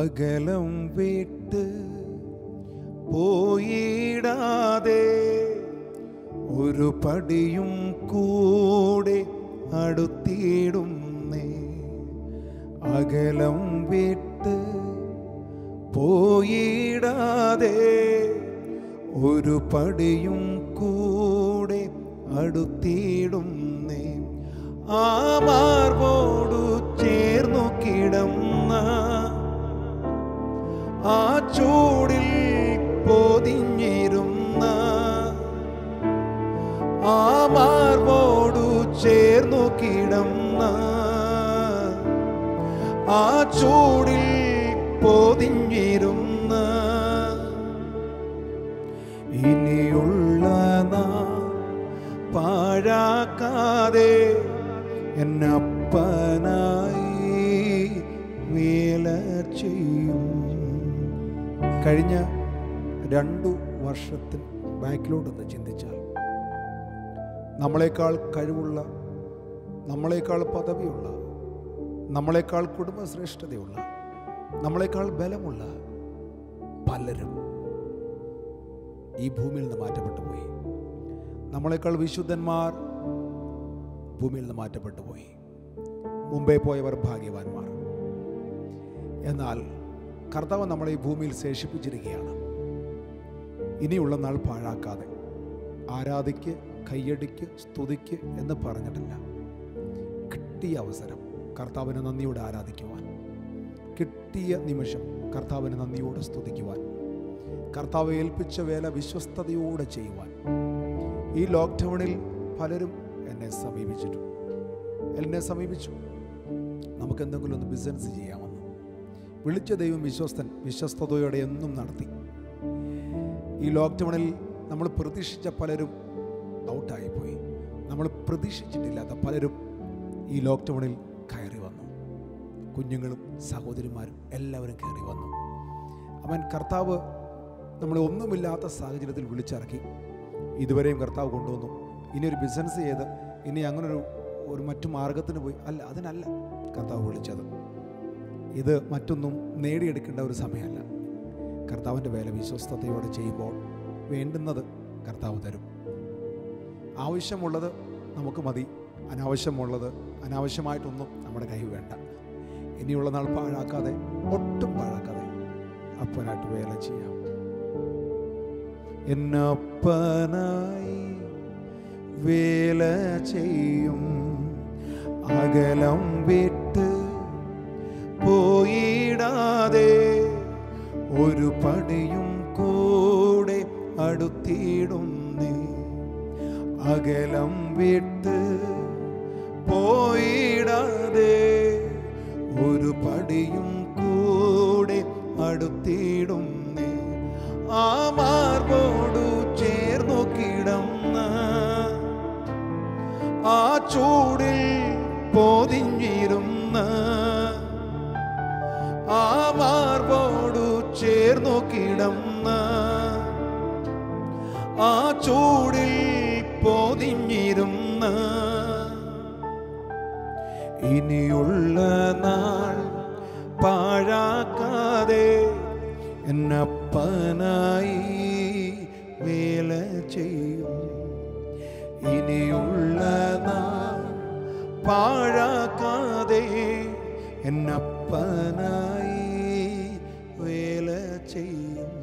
അകലം വിട്ട് പോയിടാതെ ഒരു പടിയും കൂടെ അടുത്തിടുന്നേ അകലം വിട്ട് പോയിടാതെ ഒരു പടിയും കൂടെ അടുത്തിടുന്നേ ആ മാർബോടു ചേർന്നു കിടന്ന ആ ചൂടിൽ പൊതിഞ്ഞിരുന്ന ആ മാർബോടു ചേർന്നു കിടന്ന ആ ചൂടിൽ പൊതിഞ്ഞിരുന്ന ഇനിയുള്ള നാം പാഴാക്കാതെ എന്നപ്പനായി വേല ചെയ്യും കഴിഞ്ഞ രണ്ടു വർഷത്തിൽ ബാക്കിലോട്ടൊന്ന് ചിന്തിച്ചാൽ നമ്മളെക്കാൾ കഴിവുള്ള നമ്മളെക്കാൾ പദവിയുള്ള നമ്മളെക്കാൾ കുടുംബശ്രേഷ്ഠതയുള്ള നമ്മളെക്കാൾ ബലമുള്ള പലരും ഈ ഭൂമിയിൽ നിന്ന് മാറ്റപ്പെട്ടു പോയി നമ്മളെക്കാൾ വിശുദ്ധന്മാർ ഭൂമിയിൽ നിന്ന് മാറ്റപ്പെട്ടു പോയി മുമ്പേ പോയവർ ഭാഗ്യവാന്മാർ എന്നാൽ കർത്താവ് നമ്മളെ ഈ ഭൂമിയിൽ ശേഷിപ്പിച്ചിരിക്കുകയാണ് ഇനിയുള്ള നാൾ പാഴാക്കാതെ ആരാധിക്ക് കയ്യടിക്ക് സ്തുതിക്ക് എന്ന് പറഞ്ഞിട്ടില്ല കിട്ടിയ അവസരം കർത്താവിനെ നന്ദിയോടെ ആരാധിക്കുവാൻ കിട്ടിയ നിമിഷം കർത്താവിനെ നന്ദിയോടെ സ്തുതിക്കുവാൻ കർത്താവ് ഏൽപ്പിച്ച വേല വിശ്വസ്തയോടെ ചെയ്യുവാൻ ഈ ലോക്ക്ഡൗണിൽ പലരും എന്നെ സമീപിച്ചിട്ടു എന്നെ സമീപിച്ചു നമുക്ക് എന്തെങ്കിലും ഒന്ന് ബിസിനസ് ചെയ്യാമെന്ന് വിളിച്ച ദൈവം വിശ്വസ്തൻ വിശ്വസ്തയോടെ എന്നും നടത്തി ഈ ലോക്ക്ഡൗണിൽ നമ്മൾ പ്രതീക്ഷിച്ച പലരും ഔട്ടായിപ്പോയി നമ്മൾ പ്രതീക്ഷിച്ചിട്ടില്ലാത്ത പലരും ഈ ലോക്ക്ഡൗണിൽ കയറി വന്നു കുഞ്ഞുങ്ങളും സഹോദരിമാരും എല്ലാവരും കയറി വന്നു അവൻ കർത്താവ് നമ്മളെ ഒന്നുമില്ലാത്ത സാഹചര്യത്തിൽ വിളിച്ചിറക്കി ഇതുവരെയും കർത്താവ് കൊണ്ടുവന്നു ഇനി ഒരു ബിസിനസ് ചെയ്ത് ഇനി അങ്ങനൊരു ഒരു മറ്റു മാർഗത്തിന് പോയി അല്ല അതിനല്ല കർത്താവ് വിളിച്ചത് ഇത് മറ്റൊന്നും നേടിയെടുക്കേണ്ട ഒരു സമയമല്ല കർത്താവിൻ്റെ വേല വിശ്വസ്തയോടെ ചെയ്യുമ്പോൾ വേണ്ടുന്നത് കർത്താവ് തരും ആവശ്യമുള്ളത് നമുക്ക് മതി അനാവശ്യമുള്ളത് അനാവശ്യമായിട്ടൊന്നും നമ്മുടെ കൈ വേണ്ട ഇനിയുള്ള നാൾ പാഴാക്കാതെ ഒട്ടും പാഴാക്കാതെ അപ്പനായിട്ട് വേല ചെയ്യാം എന്നപ്പനായി വേല ചെയ്യും അകലം വിട്ട് പോയിടാതെ ഒരു പടിയും കൂടെ അടുത്തിടുന്നേ അകലം വിട്ട് പോയിടാതെ ഒരു പടിയും കൂടെ അടുത്തിടുന്നേ ആ മാർബോടു ചേർന്നു കിടന്ന ആ ചൂടിൽ പൊതിഞ്ഞിരുന്ന ആ മാർബോടു ചേർന്നു കിടന്ന ആ ചൂടിൽ പൊതിഞ്ഞിരുന്ന ഇനിയുള്ള നാൾ പാഴാക്കാതെ എന്നപ്പനായി വേല ചെയ്യും ഇനിയുള്ള നാൾ പാഴാക്കാതെ എന്നപ്പനായി വേല ചെയ്യും